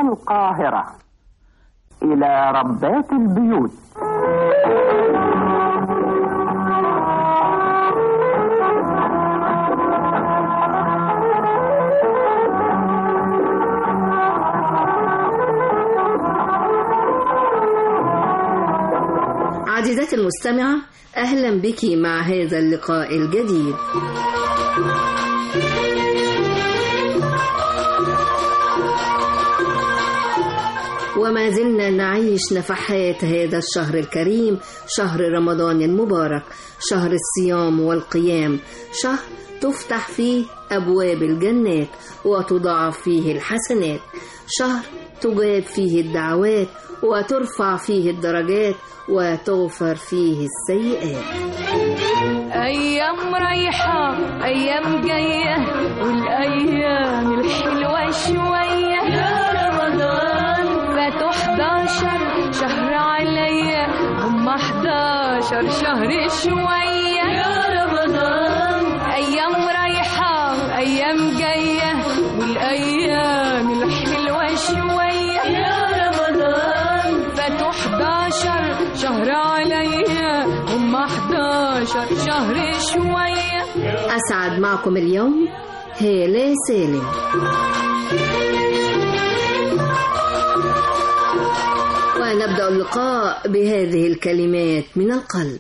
القاهرة إلى ربات البيوت عزيزتي المستمعة أهلا بك مع هذا اللقاء الجديد وما زلنا نعيش نفحات هذا الشهر الكريم شهر رمضان المبارك شهر الصيام والقيام شهر تفتح فيه أبواب الجنات وتضاعف فيه الحسنات شهر تجاب فيه الدعوات وترفع فيه الدرجات وتغفر فيه السيئات أيام رايحة أيام جاية والأيام الحلوة شوية يا رمضان فاتوا 11 شهر عليا هم 11 شهر شوية يا رمضان أيام رايحة أيام جاية والأيام الحلوة شوية يا رمضان فاتوا 11 شهر عليا هم 11 شهر شوية أسعد معكم اليوم هالة سالم ونبدأ اللقاء بهذه الكلمات من القلب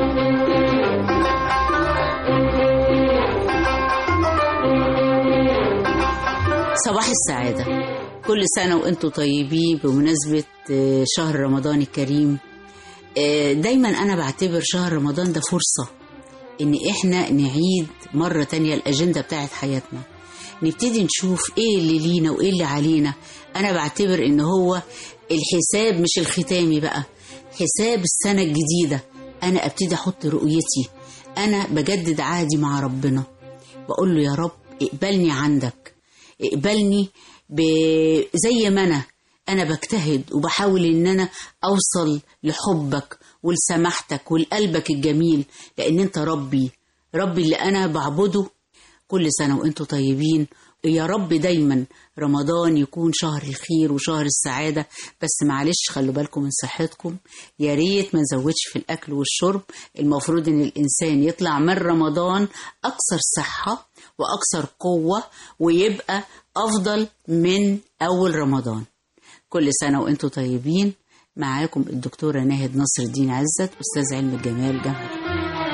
صباح السعادة كل سنة وانتم طيبين بمناسبة آه، شهر رمضان الكريم آه، دايما أنا بعتبر شهر رمضان ده فرصة إن إحنا نعيد مرة تانية الأجندة بتاعت حياتنا نبتدي نشوف إيه اللي لينا وإيه اللي علينا أنا بعتبر إن هو الحساب مش الختامي بقى حساب السنة الجديدة أنا أبتدي أحط رؤيتي أنا بجدد عهدي مع ربنا بقول له يا رب اقبلني عندك اقبلني ب... زي ما انا انا بجتهد وبحاول ان انا اوصل لحبك ولسماحتك ولقلبك الجميل لان انت ربي ربي اللي انا بعبده كل سنه وانتم طيبين يا رب دايما رمضان يكون شهر الخير وشهر السعادة بس معلش خلوا بالكم من صحتكم يا ريت ما نزودش في الأكل والشرب المفروض إن الإنسان يطلع من رمضان أكثر صحة وأكثر قوة ويبقى أفضل من أول رمضان كل سنة وأنتم طيبين معاكم الدكتورة ناهد نصر الدين عزت أستاذ علم الجمال جامعة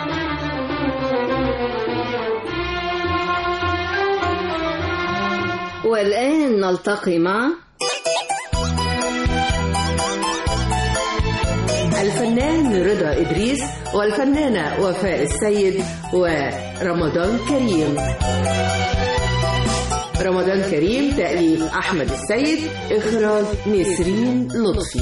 والآن نلتقي مع الفنان رضا إدريس والفنانة وفاء السيد ورمضان كريم رمضان كريم تأليف أحمد السيد إخراج نسرين لطفي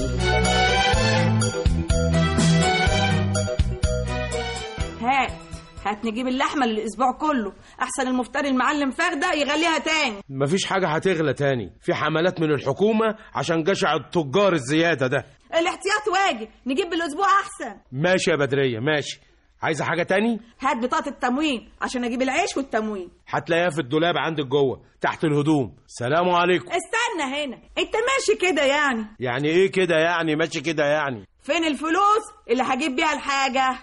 هات هات نجيب اللحمة للأسبوع كله أحسن المفتري المعلم فردة يغليها تاني مفيش حاجة هتغلى تاني في حملات من الحكومة عشان جشع التجار الزيادة ده الاحتياط واجب نجيب بالأسبوع أحسن ماشي يا بدرية ماشي عايزة حاجة تاني هات بطاقة التموين عشان أجيب العيش والتموين هتلاقيها في الدولاب عندك جوه تحت الهدوم سلام عليكم استنى هنا أنت ماشي كده يعني يعني ايه كده يعني ماشي كده يعني فين الفلوس اللي هجيب بيها الحاجة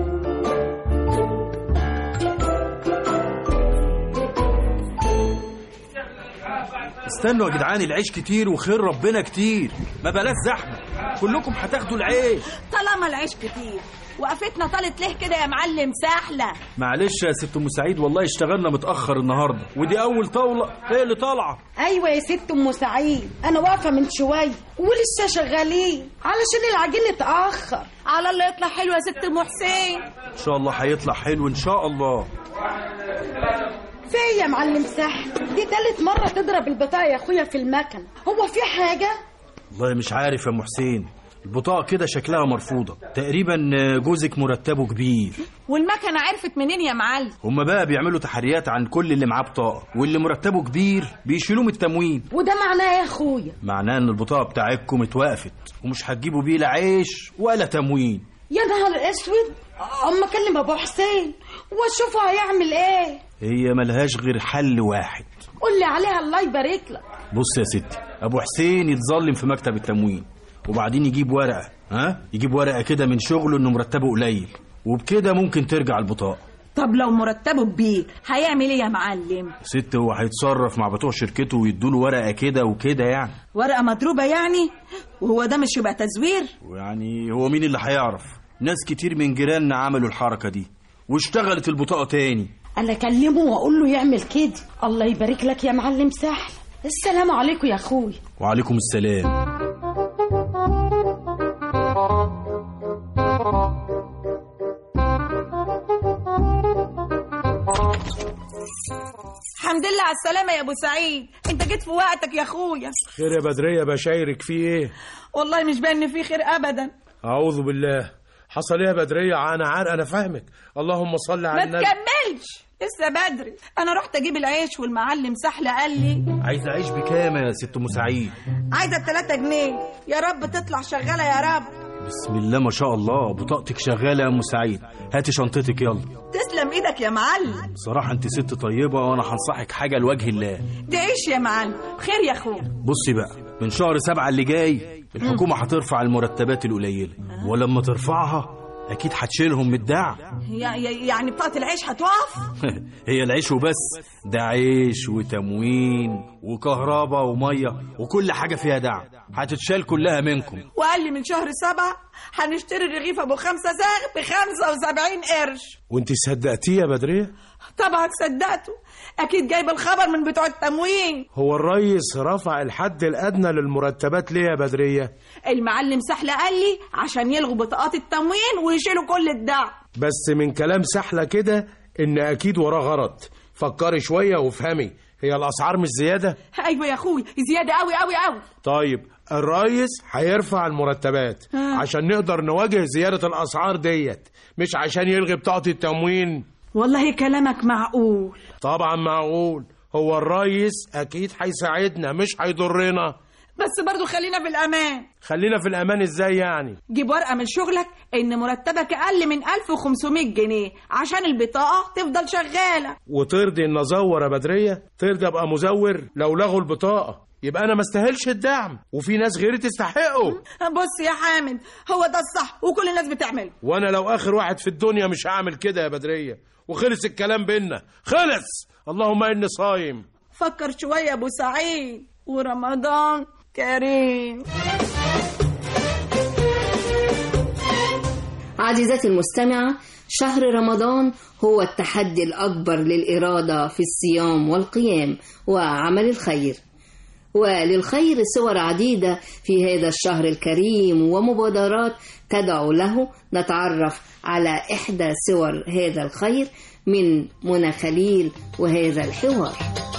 استنوا يا جدعان العيش كتير وخير ربنا كتير ما بلاش زحمه كلكم هتاخدوا العيش طالما العيش كتير وقفتنا طالت ليه كده يا معلم سهلة معلش يا ست ام سعيد والله اشتغلنا متاخر النهارده ودي اول طاوله هي اللي طالعه ايوه يا ست ام سعيد انا واقفه من شويه ولسه شغالين علشان العجين اتاخر على الله يطلع حلو يا ست ام حسين ان شاء الله هيطلع حلو ان شاء الله في إيه يا معلم سحر دي تالت مره تضرب البطاقه يا اخويا في المكن هو في حاجه والله مش عارف يا ام حسين البطاقه كده شكلها مرفوضه تقريبا جوزك مرتبه كبير والمكنة عرفت منين يا معلم هما بقى بيعملوا تحريات عن كل اللي معاه بطاقه واللي مرتبه كبير بيشيلوه من التموين وده معناه يا اخويا معناه ان البطاقه بتاعتكم اتوقفت ومش هتجيبوا بيه لا عيش ولا تموين يا نهار اسود اما اكلم ابو حسين واشوفه هيعمل ايه هي ملهاش غير حل واحد قول لي عليها الله يبارك لك بص يا ستي ابو حسين يتظلم في مكتب التموين وبعدين يجيب ورقه ها يجيب ورقه كده من شغله انه مرتبه قليل وبكده ممكن ترجع البطاقه طب لو مرتبه كبير هيعمل ايه يا معلم ست هو هيتصرف مع بتوع شركته ويدوله ورقه كده وكده يعني ورقه مضروبه يعني وهو ده مش يبقى تزوير ويعني هو مين اللي هيعرف ناس كتير من جيراننا عملوا الحركه دي واشتغلت البطاقه تاني انا اكلمه واقول له يعمل كده الله يبارك لك يا معلم سهل السلام عليكم يا اخوي وعليكم السلام الحمد لله على السلامه يا ابو سعيد انت جيت في وقتك يا اخويا خير يا بدرية بشايرك في ايه والله مش باين ان في خير ابدا اعوذ بالله حصل ايه يا بدرية انا عارف انا فاهمك اللهم صل ما على النبي تكملش لسه بدري انا رحت اجيب العيش والمعلم سحله قال لي عايز اعيش بكام يا ست ام سعيد عايزه 3 جنيه يا رب تطلع شغاله يا رب بسم الله ما شاء الله بطاقتك شغاله يا ام سعيد هاتي شنطتك يلا تسلم ايدك يا معلم بصراحه انت ست طيبه وانا هنصحك حاجه لوجه الله تعيش يا معلم خير يا اخويا بصي بقى من شهر سبعة اللي جاي الحكومة هترفع المرتبات القليلة ولما ترفعها أكيد هتشيلهم من الدعم يا- يا- يعني بطاقه العيش هتقف هي العيش وبس ده عيش وتموين وكهرباء ومية وكل حاجة فيها دعم هتتشال كلها منكم وقال لي من شهر سبعة هنشتري رغيف ابو خمسة زاغ ب 75 قرش وانت صدقتيه يا بدرية طبعا صدقته اكيد جايب الخبر من بتوع التموين هو الريس رفع الحد الادنى للمرتبات ليه يا بدرية المعلم سحله قال لي عشان يلغوا بطاقات التموين ويشيلوا كل الدعم بس من كلام سحلة كده ان اكيد وراه غرض فكري شوية وافهمي هي الاسعار مش زيادة ايوه يا اخوي زياده قوي قوي قوي طيب الريس هيرفع المرتبات آه. عشان نقدر نواجه زيادة الاسعار ديت مش عشان يلغي بطاقة التموين والله كلامك معقول طبعا معقول هو الريس اكيد هيساعدنا مش هيضرنا بس برضو خلينا في الامان خلينا في الامان ازاي يعني جيب ورقه من شغلك ان مرتبك اقل من 1500 جنيه عشان البطاقه تفضل شغاله وترضي ان ازور يا بدريه ترضي ابقى مزور لو لغوا البطاقه يبقى انا ما استاهلش الدعم وفي ناس غيري تستحقه بص يا حامد هو ده الصح وكل الناس بتعمله وانا لو اخر واحد في الدنيا مش هعمل كده يا بدريه وخلص الكلام بينا خلص اللهم اني صايم فكر شويه يا ابو سعيد ورمضان كريم عزيزتي المستمعة شهر رمضان هو التحدي الأكبر للإرادة في الصيام والقيام وعمل الخير وللخير صور عديدة في هذا الشهر الكريم ومبادرات تدعو له نتعرف على إحدى صور هذا الخير من منى خليل وهذا الحوار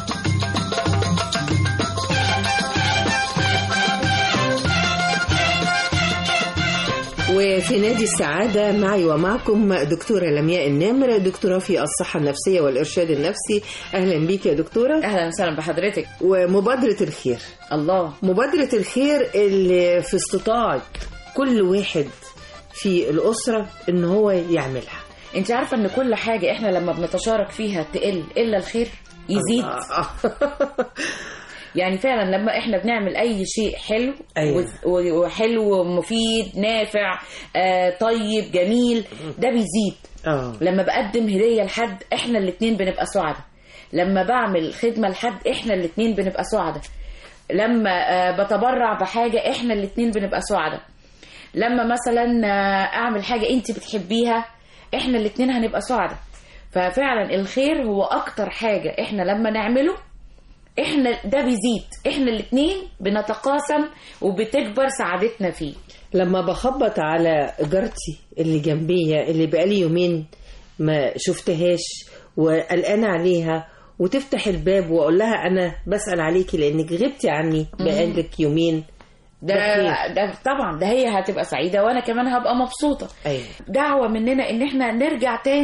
وفي نادي السعادة معي ومعكم دكتورة لمياء النمر دكتورة في الصحة النفسية والإرشاد النفسي أهلا بيك يا دكتورة اهلا وسهلا بحضرتك ومبادرة الخير الله مبادرة الخير اللي في استطاعة كل واحد في الأسرة إن هو يعملها انت عارفه ان كل حاجه احنا لما بنتشارك فيها تقل الا الخير يزيد الله. يعني فعلا لما احنا بنعمل اي شيء حلو أيوة. وز- و- وحلو مفيد نافع آه طيب جميل ده بيزيد اه لما بقدم هديه لحد احنا الاتنين بنبقى سعداء لما بعمل خدمه لحد احنا الاتنين بنبقى سعداء لما آه بتبرع بحاجه احنا الاتنين بنبقى سعداء لما مثلا آه، اعمل حاجه انت بتحبيها احنا الاتنين هنبقى سعداء ففعلا الخير هو اكتر حاجه احنا لما نعمله احنا ده بيزيد احنا الاتنين بنتقاسم وبتكبر سعادتنا فيه لما بخبط على جارتي اللي جنبية اللي بقالي يومين ما شفتهاش وقلقانة عليها وتفتح الباب واقول لها انا بسأل عليكي لانك غبتي عني بقالك يومين ده خير. ده طبعا ده هي هتبقى سعيده وانا كمان هبقى مبسوطه ايوه دعوه مننا ان احنا نرجع تاني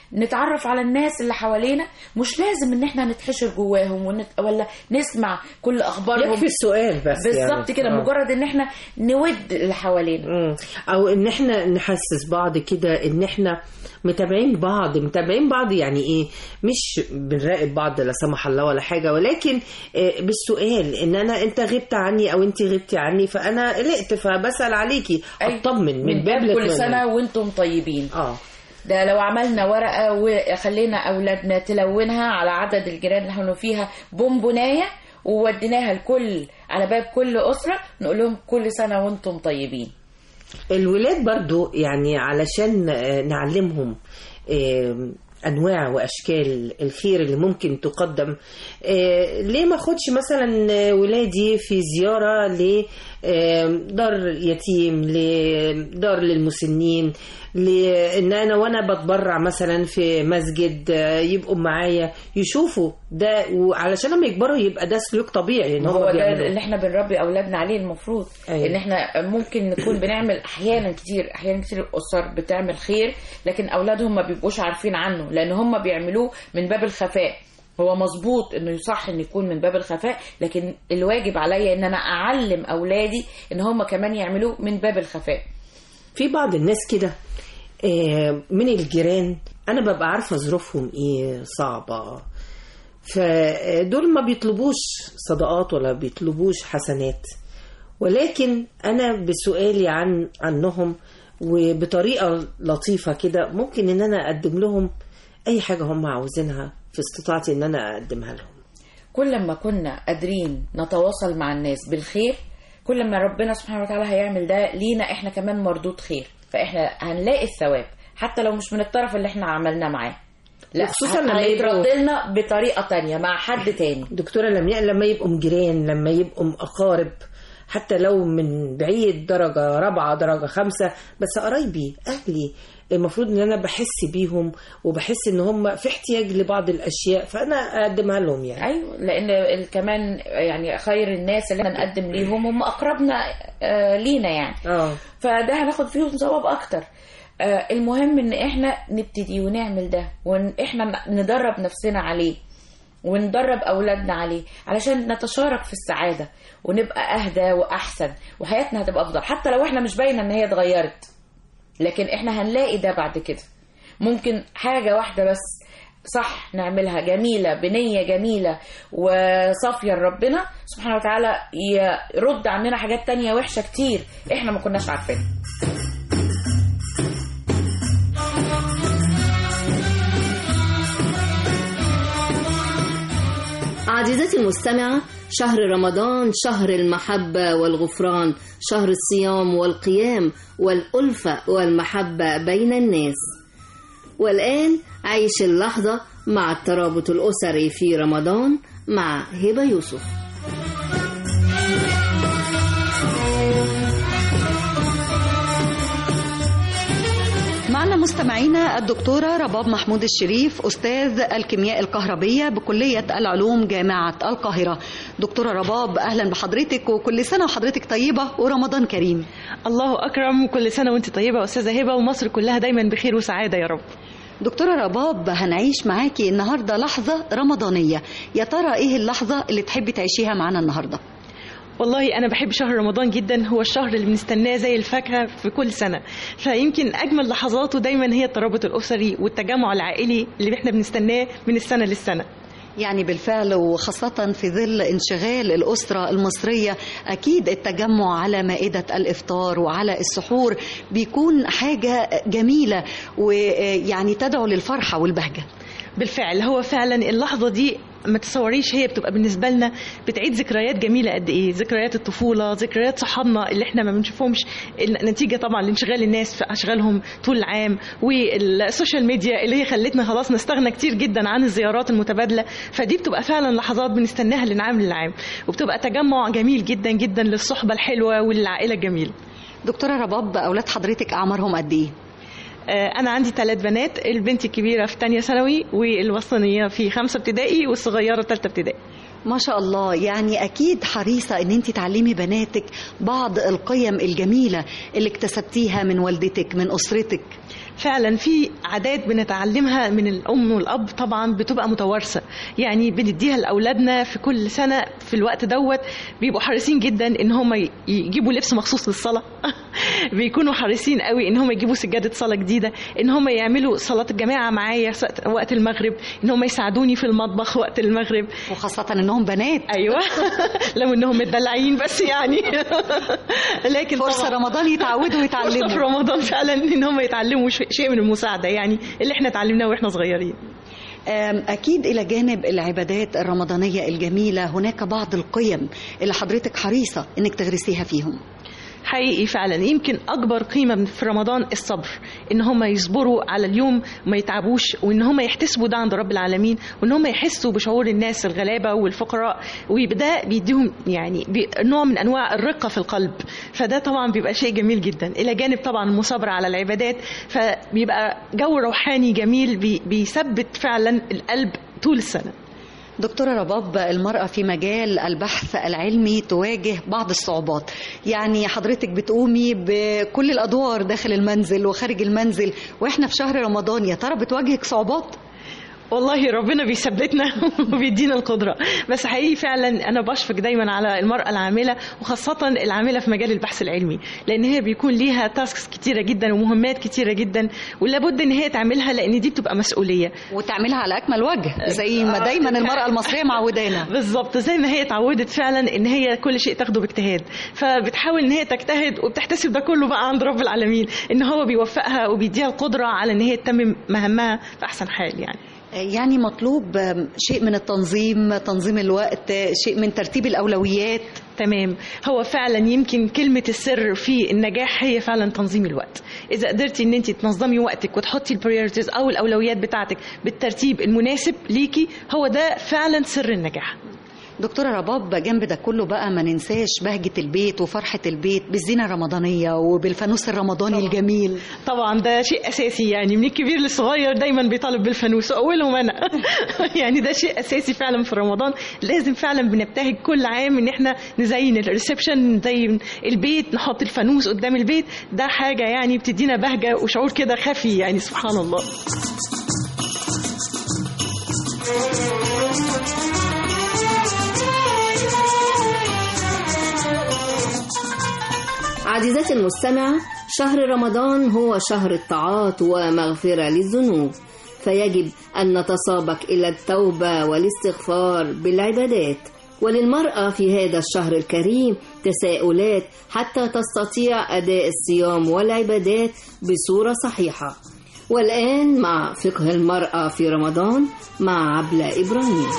نتعرف على الناس اللي حوالينا مش لازم ان احنا نتحشر جواهم ونت... ولا نسمع كل اخبارهم يكفي السؤال بس بالظبط يعني. كده آه. مجرد ان احنا نود اللي حوالينا مم. او ان احنا نحسس بعض كده ان احنا متابعين بعض متابعين بعض يعني ايه مش بنراقب بعض لا سمح الله ولا حاجه ولكن آه، بالسؤال ان انا انت غبت عني او انت غبتي عني فانا قلقت فبسال عليكي اطمن من, من باب كل الاطمئنان. سنه وانتم طيبين اه ده لو عملنا ورقه وخلينا اولادنا تلونها على عدد الجيران اللي احنا فيها بونبونايه ووديناها لكل على باب كل اسره نقول لهم كل سنه وانتم طيبين الولاد برضو يعني علشان آه، نعلمهم آه، انواع واشكال الخير اللي ممكن تقدم آه، ليه ما اخدش مثلا آه، ولادي في زياره ل آه، دار يتيم لدار للمسنين لان انا وانا بتبرع مثلا في مسجد آه، يبقوا معايا يشوفوا ده وعلشان لما يكبروا يبقى ده سلوك طبيعي ان هو هم ده بيعملوه اللي احنا بنربي اولادنا عليه المفروض أيوة. ان احنا ممكن نكون بنعمل احيانا كتير احيانا كتير الاسر بتعمل خير لكن اولادهم ما بيبقوش عارفين عنه لان هم بيعملوه من باب الخفاء هو مظبوط انه يصح ان يكون من باب الخفاء لكن الواجب عليا ان انا اعلم اولادي ان هم كمان يعملوه من باب الخفاء في بعض الناس كده آه، من الجيران انا ببقى عارفه ظروفهم ايه صعبه فدول ما بيطلبوش صدقات ولا بيطلبوش حسنات ولكن انا بسؤالي عن عنهم وبطريقه لطيفه كده ممكن ان انا اقدم لهم اي حاجه هم عاوزينها في استطاعتي ان انا اقدمها لهم كل ما كنا قادرين نتواصل مع الناس بالخير كل ما ربنا سبحانه وتعالى هيعمل ده لينا احنا كمان مردود خير فاحنا هنلاقي الثواب حتى لو مش من الطرف اللي احنا عملنا معاه لا وخصوصاً لما هيترد يبقوا- لنا بطريقه تانية مع حد تاني دكتورة لمياء لما يبقوا جيران لما يبقوا أقارب حتى لو من بعيد درجة رابعة درجة خمسة بس قرايبي أهلي المفروض ان انا بحس بيهم وبحس ان هم في احتياج لبعض الاشياء فانا اقدمها لهم يعني ايوه لان ال- كمان يعني خير الناس اللي احنا نقدم ليهم هم اقربنا آه، لينا يعني اه فده هناخد فيهم ثواب اكتر آه، المهم ان احنا نبتدي ونعمل ده وان احنا ندرب نفسنا عليه وندرب اولادنا عليه علشان نتشارك في السعاده ونبقى اهدى واحسن وحياتنا هتبقى افضل حتى لو احنا مش باينه ان هي اتغيرت لكن احنا هنلاقي ده بعد كده ممكن حاجه واحده بس صح نعملها جميلة بنية جميلة وصافية لربنا سبحانه وتعالى يرد عننا حاجات تانية وحشة كتير احنا ما كناش عارفينها عزيزتي المستمعة شهر رمضان شهر المحبة والغفران شهر الصيام والقيام والألفة والمحبة بين الناس والآن عيش اللحظة مع الترابط الأسري في رمضان مع هبة يوسف معنا مستمعينا الدكتورة رباب محمود الشريف أستاذ الكيمياء الكهربية بكلية العلوم جامعة القاهرة دكتورة رباب أهلا بحضرتك وكل سنة وحضرتك طيبة ورمضان كريم الله أكرم وكل سنة وانت طيبة أستاذة هبة ومصر كلها دايما بخير وسعادة يا رب دكتورة رباب هنعيش معاكي النهاردة لحظة رمضانية يا ترى إيه اللحظة اللي تحبي تعيشيها معانا النهاردة والله أنا بحب شهر رمضان جدا هو الشهر اللي بنستناه زي الفاكهة في كل سنة فيمكن أجمل لحظاته دايما هي الترابط الأسري والتجمع العائلي اللي احنا بنستناه من السنة للسنة يعني بالفعل وخاصة في ظل انشغال الأسرة المصرية أكيد التجمع على مائدة الإفطار وعلى السحور بيكون حاجة جميلة ويعني تدعو للفرحة والبهجة بالفعل هو فعلا اللحظة دي ما تصوريش هي بتبقى بالنسبة لنا بتعيد ذكريات جميلة قد إيه ذكريات الطفولة ذكريات صحابنا اللي احنا ما بنشوفهمش نتيجة طبعا لانشغال الناس في أشغالهم طول العام والسوشيال ميديا اللي هي خلتنا خلاص نستغنى كتير جدا عن الزيارات المتبادلة فدي بتبقى فعلا لحظات بنستناها للعام للعام وبتبقى تجمع جميل جدا جدا للصحبة الحلوة والعائلة الجميلة دكتورة رباب أولاد حضرتك أعمارهم قد إيه؟ أنا عندي ثلاث بنات البنت الكبيرة في تانية ثانوي والوسطانية في خمسة ابتدائي والصغيرة ثالثة ابتدائي ما شاء الله يعني أكيد حريصة إن أنت تعلمي بناتك بعض القيم الجميلة اللي اكتسبتيها من والدتك من أسرتك فعلا في عادات بنتعلمها من الام والاب طبعا بتبقى متوارثه يعني بنديها لاولادنا في كل سنه في الوقت دوت بيبقوا حريصين جدا ان هم ي- يجيبوا لبس مخصوص للصلاه بيكونوا حريصين قوي ان هم يجيبوا سجاده صلاه جديده ان هم يعملوا صلاه الجماعه معايا س- وقت المغرب ان هم يساعدوني في المطبخ وقت المغرب وخاصه انهم بنات ايوه لو انهم متدلعين بس يعني لكن فرصة طبعاً- رمضان يتعودوا ويتعلموا. فرصة في رمضان فعلا ان هم يتعلموا شيء شيء من المساعده يعني اللي احنا اتعلمناه واحنا صغيرين أم، أكيد إلى جانب العبادات الرمضانية الجميلة هناك بعض القيم اللي حضرتك حريصة إنك تغرسيها فيهم حقيقي فعلا يمكن اكبر قيمه من- في رمضان الصبر ان هم يصبروا على اليوم ما يتعبوش وان هم يحتسبوا ده عند رب العالمين وان هم يحسوا بشعور الناس الغلابه والفقراء وده بيديهم يعني بي- نوع من انواع الرقه في القلب فده طبعا بيبقى شيء جميل جدا الى جانب طبعا المصابره على العبادات فبيبقى جو روحاني جميل بي- بيثبت فعلا القلب طول السنه دكتورة رباب المرأة في مجال البحث العلمي تواجه بعض الصعوبات يعني حضرتك بتقومي بكل الأدوار داخل المنزل وخارج المنزل وإحنا في شهر رمضان يا ترى بتواجهك صعوبات؟ والله ربنا بيثبتنا وبيدينا القدرة بس حقيقي فعلا أنا بشفق دايما على المرأة العاملة وخاصة العاملة في مجال البحث العلمي لأن هي بيكون ليها تاسكس كتيرة جدا ومهمات كتيرة جدا ولابد إن هي تعملها لأن دي بتبقى مسؤولية وتعملها على أكمل وجه زي ما دايما المرأة المصرية معودانا بالظبط زي ما هي اتعودت فعلا ان هي كل شيء تاخده باجتهاد فبتحاول ان هي تجتهد وبتحتسب ده كله بقى عند رب العالمين ان هو بيوفقها وبيديها القدره على ان هي تتمم مهامها في احسن حال يعني يعني مطلوب شيء من التنظيم تنظيم الوقت شيء من ترتيب الأولويات تمام هو فعلا يمكن كلمة السر في النجاح هي فعلا تنظيم الوقت إذا قدرتي إن أنت تنظمي وقتك وتحطي البريورتيز أو الأولويات بتاعتك بالترتيب المناسب ليكي هو ده فعلا سر النجاح دكتورة رباب جنب ده كله بقى ما ننساش بهجة البيت وفرحة البيت بالزينة الرمضانية وبالفانوس الرمضاني الجميل طبعا ده شيء اساسي يعني من الكبير للصغير دايما بيطالب بالفانوس اولهم انا يعني ده شيء اساسي فعلا في رمضان لازم فعلا بنبتهج كل عام ان احنا نزين الريسبشن نزين البيت نحط الفانوس قدام البيت ده حاجه يعني بتدينا بهجه وشعور كده خفي يعني سبحان الله عزيزتي المستمعة شهر رمضان هو شهر الطاعات ومغفرة للذنوب فيجب أن نتسابق إلى التوبة والاستغفار بالعبادات وللمرأة في هذا الشهر الكريم تساؤلات حتى تستطيع أداء الصيام والعبادات بصورة صحيحة والآن مع فقه المرأة في رمضان مع عبلة إبراهيم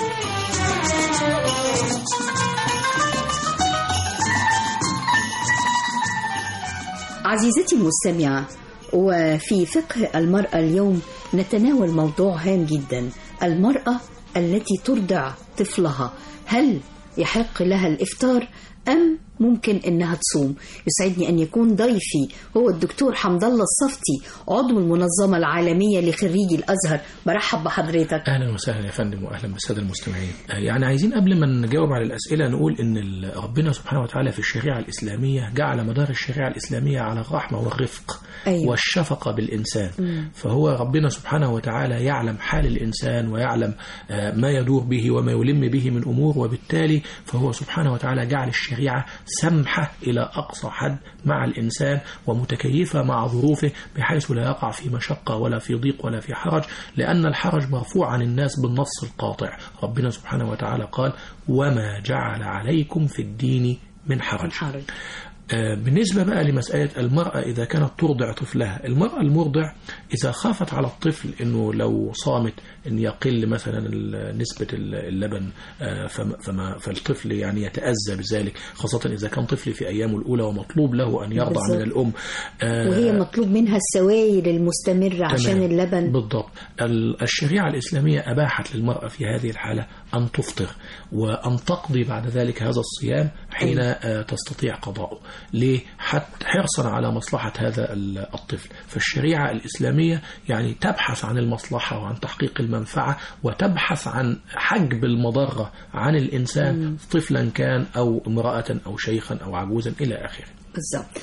عزيزتي المستمعة وفي فقه المرأة اليوم نتناول موضوع هام جدا المرأة التي ترضع طفلها هل يحق لها الإفطار أم ممكن انها تصوم يسعدني ان يكون ضيفي هو الدكتور حمد الله الصفتي عضو المنظمه العالميه لخريجي الازهر برحب بحضرتك اهلا وسهلا يا فندم واهلا بالساده المستمعين يعني عايزين قبل ما نجاوب على الاسئله نقول ان ال- ربنا سبحانه وتعالى في الشريعه الاسلاميه جعل مدار الشريعه الاسلاميه على الرحمه والرفق أيوة. والشفقه بالانسان مم. فهو ربنا سبحانه وتعالى يعلم حال الإنسان ويعلم آه، ما يدور به وما يلم به من أمور وبالتالي فهو سبحانه وتعالى جعل الشريعة سمحة إلى أقصى حد مع الإنسان ومتكيفة مع ظروفه بحيث لا يقع في مشقة ولا في ضيق ولا في حرج لأن الحرج مرفوع عن الناس بالنص القاطع ربنا سبحانه وتعالى قال وما جعل عليكم في الدين من حرج آه، بالنسبة بقى لمسألة المرأة إذا كانت ترضع طفلها المرأة المرضع إذا خافت على الطفل أنه لو صامت أن يقل مثلا ال- نسبة ال- اللبن آه، فما فما فالطفل يعني يتأذى بذلك خاصة إذا كان طفل في أيامه الأولى ومطلوب له أن يرضع بالظبط. من الأم آه، وهي مطلوب منها السوائل المستمرة عشان تمام. اللبن بالضبط ال- الشريعة الإسلامية أباحت للمرأة في هذه الحالة أن تفطر وأن تقضي بعد ذلك هذا الصيام حين آه، تستطيع قضاؤه ليه حتى حرصا على مصلحة هذا ال- الطفل فالشريعة الإسلامية يعني تبحث عن المصلحة وعن تحقيق المنفعة وتبحث عن حجب المضرة عن الإنسان طفلا كان أو امرأة أو شيخا أو عجوزا إلى آخره بالظبط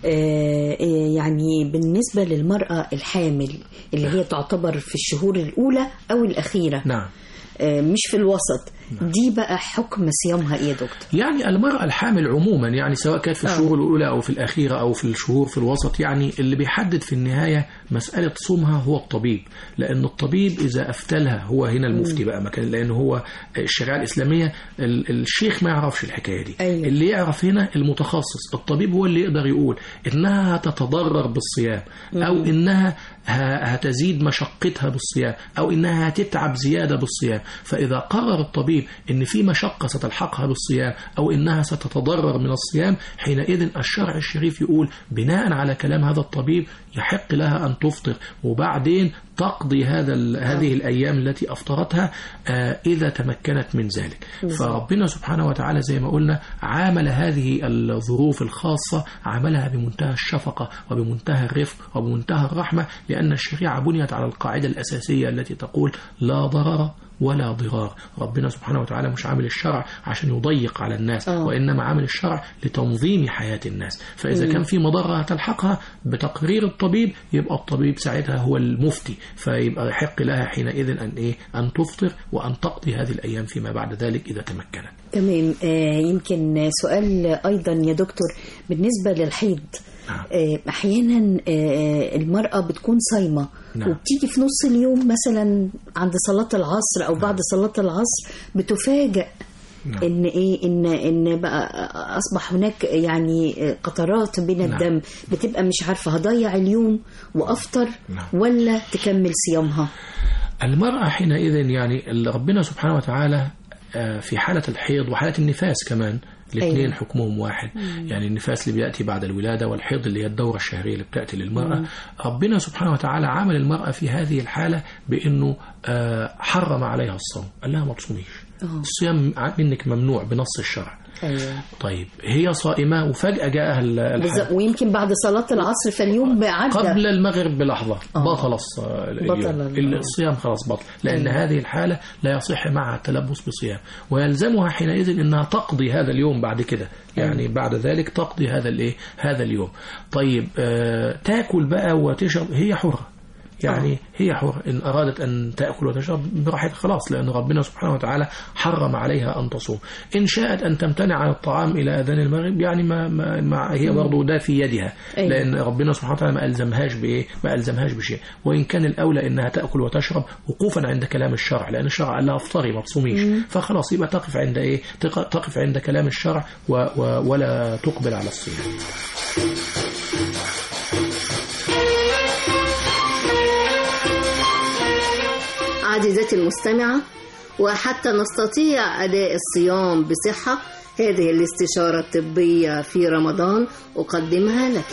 آه، آه، يعني بالنسبة للمرأة الحامل اللي هي تعتبر في الشهور الأولى أو الأخيرة نعم آه، مش في الوسط دي بقى حكم صيامها إيه يا دكتور؟ يعني المرأة الحامل عموما يعني سواء كانت في الشهور الأولى أو في الأخيرة أو في الشهور في الوسط يعني اللي بيحدد في النهاية مسألة صومها هو الطبيب لأن الطبيب إذا أفتلها هو هنا المفتي بقى مكان لأن هو الشريعة الإسلامية ال- الشيخ ما يعرفش الحكاية دي أيوة. اللي يعرف هنا المتخصص الطبيب هو اللي يقدر يقول إنها هتتضرر بالصيام أو مم. إنها ه- هتزيد مشقتها بالصيام أو إنها هتتعب زيادة بالصيام فإذا قرر الطبيب إن في مشقة ستلحقها بالصيام أو إنها ستتضرر من الصيام حينئذ الشرع الشريف يقول بناء على كلام هذا الطبيب يحق لها أن تفطر وبعدين تقضي هذا ال- هذه الأيام التي أفطرتها آه، إذا تمكنت من ذلك بالظبط. فربنا سبحانه وتعالى زي ما قلنا عامل هذه الظروف الخاصة عملها بمنتهى الشفقة وبمنتهى الرفق وبمنتهى الرحمة لأن الشريعة بنيت على القاعدة الأساسية التي تقول لا ضرر ولا ضرار ربنا سبحانه وتعالى مش عامل الشرع عشان يضيق على الناس آه. وإنما عامل الشرع لتنظيم حياة الناس فإذا مم. كان في مضرة هتلحقها بتقرير الطبيب يبقى الطبيب ساعتها هو المفتي فيبقى يحق لها حينئذ أن إيه أن تفطر وأن تقضي هذه الأيام فيما بعد ذلك إذا تمكنت تمام آه، يمكن سؤال أيضا يا دكتور بالنسبة للحيض آه، أحيانا آه، المرأة بتكون صايمة نعم. وبتيجي في نص اليوم مثلا عند صلاة العصر أو بعد صلاة العصر بتفاجأ نعم. ان ايه ان ان بقى اصبح هناك يعني قطرات من نعم. الدم بتبقى مش عارفه هضيع اليوم وافطر نعم. ولا تكمل صيامها المرأة حينئذ يعني اللي ربنا سبحانه وتعالى آه، في حالة الحيض وحالة النفاس كمان الاثنين أيوة. حكمهم واحد مم. يعني النفاس اللي بيأتي بعد الولادة والحيض اللي هي الدورة الشهرية اللي بتأتي للمرأة مم. ربنا سبحانه وتعالى عامل المرأة في هذه الحالة بأنه آه، حرم عليها الصوم قال لها ما تصوميش آه. الصيام منك ممنوع بنص الشرع ايوه طيب هي صائمة وفجأة جاءها ال- الحد بالظبط ويمكن بعد صلاة العصر فاليوم عدى قبل المغرب بلحظة آه. بطل الص- اليوم. بطل ال- الصيام خلاص بطل لأن أيوة. هذه الحالة لا يصح معها التلبس بصيام ويلزمها حينئذ أنها تقضي هذا اليوم بعد كده يعني بعد ذلك تقضي هذا الايه هذا اليوم طيب آه تاكل بقى وتشرب هي حرة يعني هي حرة إن أرادت أن تأكل وتشرب براحتها خلاص لأن ربنا سبحانه وتعالى حرم عليها أن تصوم إن شاءت أن تمتنع عن الطعام إلى أذان المغرب يعني ما, ما, ما هي برضه ده في يدها أيوة. لأن ربنا سبحانه وتعالى ما ألزمهاش بإيه ما ألزمهاش بشيء وإن كان الأولى إنها تأكل وتشرب وقوفا عند كلام الشرع لأن الشرع قال لها افطري ما تصوميش مم. فخلاص يبقى تقف عند إيه تق- تقف عند كلام الشرع و و ولا تقبل على الصيام عزيزتي المستمعة وحتى نستطيع أداء الصيام بصحة هذه الاستشارة الطبية في رمضان أقدمها لك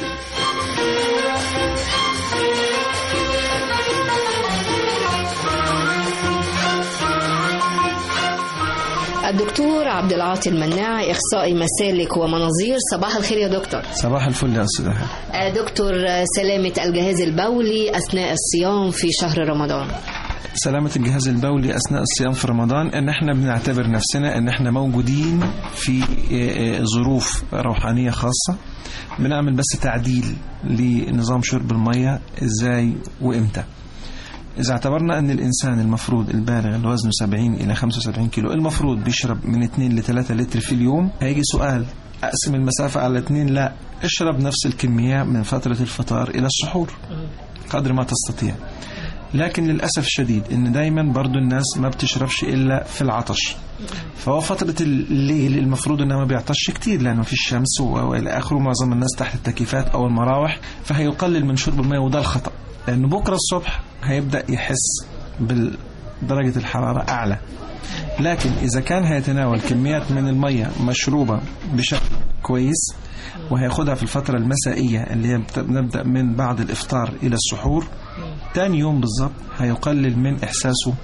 الدكتور عبد العاطي المناع اخصائي مسالك ومناظير صباح الخير يا دكتور صباح الفل يا استاذ أحمد. آه، دكتور آه، سلامة الجهاز البولي أثناء الصيام في شهر رمضان سلامة الجهاز البولي أثناء الصيام في رمضان إن إحنا بنعتبر نفسنا إن إحنا موجودين في آه، آه، ظروف روحانية خاصة بنعمل بس تعديل لنظام شرب المية إزاي وإمتى إذا اعتبرنا أن الإنسان المفروض البالغ اللي وزنه 70 إلى 75 كيلو المفروض بيشرب من 2 ل 3 لتر في اليوم هيجي سؤال أقسم المسافة على 2 لا اشرب نفس الكمية من فترة الفطار إلى السحور قدر ما تستطيع لكن للأسف الشديد إن دايما برضو الناس ما بتشربش إلا في العطش فهو فترة الليل المفروض إنها ما بيعطش كتير لأنه في الشمس و- وإلى آخره معظم الناس تحت التكييفات أو المراوح فهيقلل من شرب الماء وده الخطأ لأنه بكرة الصبح هيبدأ يحس بدرجة الحرارة أعلى لكن إذا كان هيتناول كميات من المية مشروبة بشكل كويس وهياخدها في الفترة المسائية اللي هي بت- بنبدأ من بعد الإفطار إلى السحور تاني يوم بالظبط هيقلل من إحساسه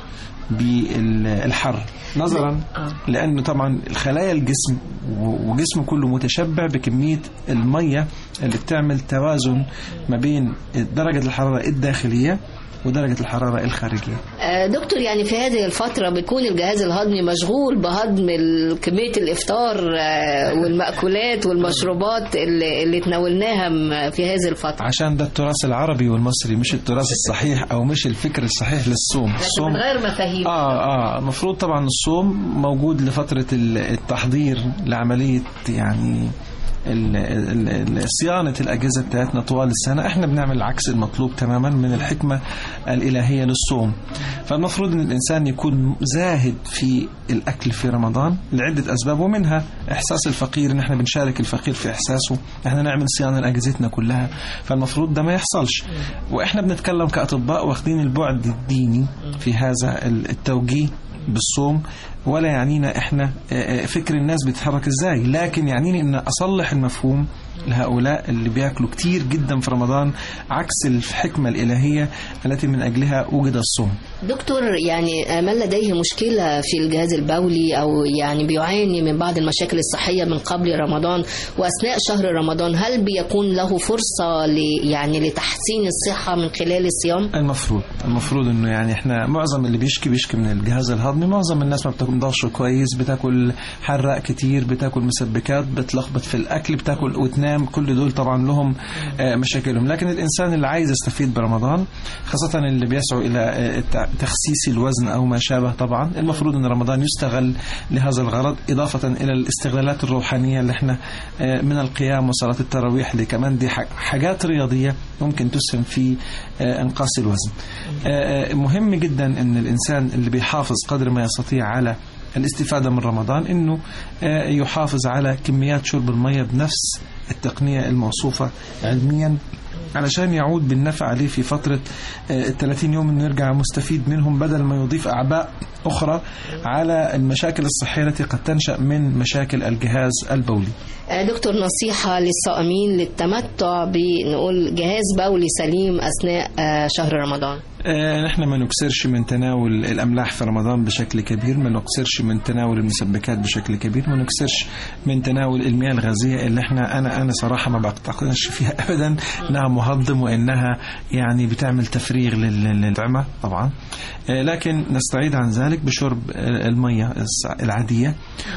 بالحر نظرا لأنه طبعا خلايا الجسم و- وجسمه كله متشبع بكمية المية اللي بتعمل توازن ما بين درجة الحرارة الداخلية ودرجة الحرارة الخارجية آه، دكتور يعني في هذه الفترة بيكون الجهاز الهضمي مشغول بهضم ال- كمية الإفطار آه، والمأكولات والمشروبات اللي, اللي تناولناها م- في هذه الفترة عشان ده التراث العربي والمصري مش التراث الصحيح او مش الفكر الصحيح للصوم لكن من غير مفاهيم اه اه المفروض طبعا الصوم موجود لفترة ال- التحضير لعملية يعني ال- ال- ال- صيانة الأجهزة بتاعتنا طوال السنة احنا بنعمل العكس المطلوب تماما من الحكمة الإلهية للصوم فالمفروض ان الإنسان يكون زاهد في الأكل في رمضان لعدة أسباب ومنها إحساس الفقير ان احنا بنشارك الفقير في إحساسه احنا نعمل صيانة لأجهزتنا كلها فالمفروض ده ما يحصلش واحنا بنتكلم كأطباء واخدين البعد الديني في هذا التوجيه بالصوم ولا يعنينا احنا آه، آه، فكر الناس بتتحرك ازاي لكن يعنيني ان اصلح المفهوم لهؤلاء اللي بياكلوا كتير جدا في رمضان عكس الحكمة الإلهية التي من أجلها وجد الصوم دكتور يعني من لديه مشكلة في الجهاز البولي أو يعني بيعاني من بعض المشاكل الصحية من قبل رمضان وأثناء شهر رمضان هل بيكون له فرصة ل يعني لتحسين الصحة من خلال الصيام؟ المفروض المفروض انه يعني احنا معظم اللي بيشكي بيشكي من الجهاز الهضمي معظم الناس ما بتاكلش كويس بتاكل حراق كتير بتاكل مسبكات بتلخبط في الاكل بتاكل وتنام كل دول طبعا لهم آه، مشاكلهم لكن الانسان اللي عايز يستفيد برمضان خاصه اللي بيسعوا الى آه، الت- تخسيس الوزن او ما شابه طبعا المفروض ان رمضان يستغل لهذا الغرض اضافه الى الاستغلالات الروحانيه اللي احنا آه، من القيام وصلاه التراويح اللي كمان دي ح- حاجات رياضيه ممكن تسهم في آه، انقاص الوزن آه، آه، مهم جدا ان الانسان اللي بيحافظ قدر ما يستطيع على الاستفادة من رمضان انه آه، يحافظ على كميات شرب المية بنفس التقنية الموصوفة علميا علشان يعود بالنفع عليه في فترة ال 30 يوم انه يرجع مستفيد منهم بدل ما يضيف اعباء اخرى على المشاكل الصحية التي قد تنشأ من مشاكل الجهاز البولي. آه، دكتور نصيحة للصائمين للتمتع بنقول جهاز بولي سليم أثناء آه، شهر رمضان آه، نحن ما نكسرش من تناول الأملاح في رمضان بشكل كبير ما نكسرش من تناول المسبكات بشكل كبير ما نكسرش من تناول المياه الغازية اللي احنا أنا أنا صراحة ما بعتقدش فيها أبدا إنها مهضم وإنها يعني بتعمل تفريغ لل- للطعمة طبعا آه، لكن نستعيد عن ذلك بشرب آه، المية الس- العادية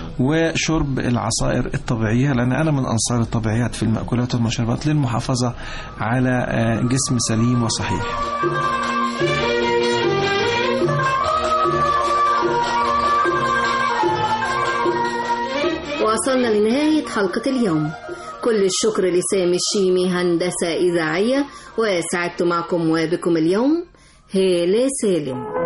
وشرب العصائر الطبيعية لأن أنا من أنصار الطبيعيات في المأكولات والمشروبات للمحافظة على آه، جسم سليم وصحيح وصلنا لنهاية حلقة اليوم كل الشكر لسامي الشيمي هندسة إذاعية وسعدت معكم وبكم اليوم هالة سالم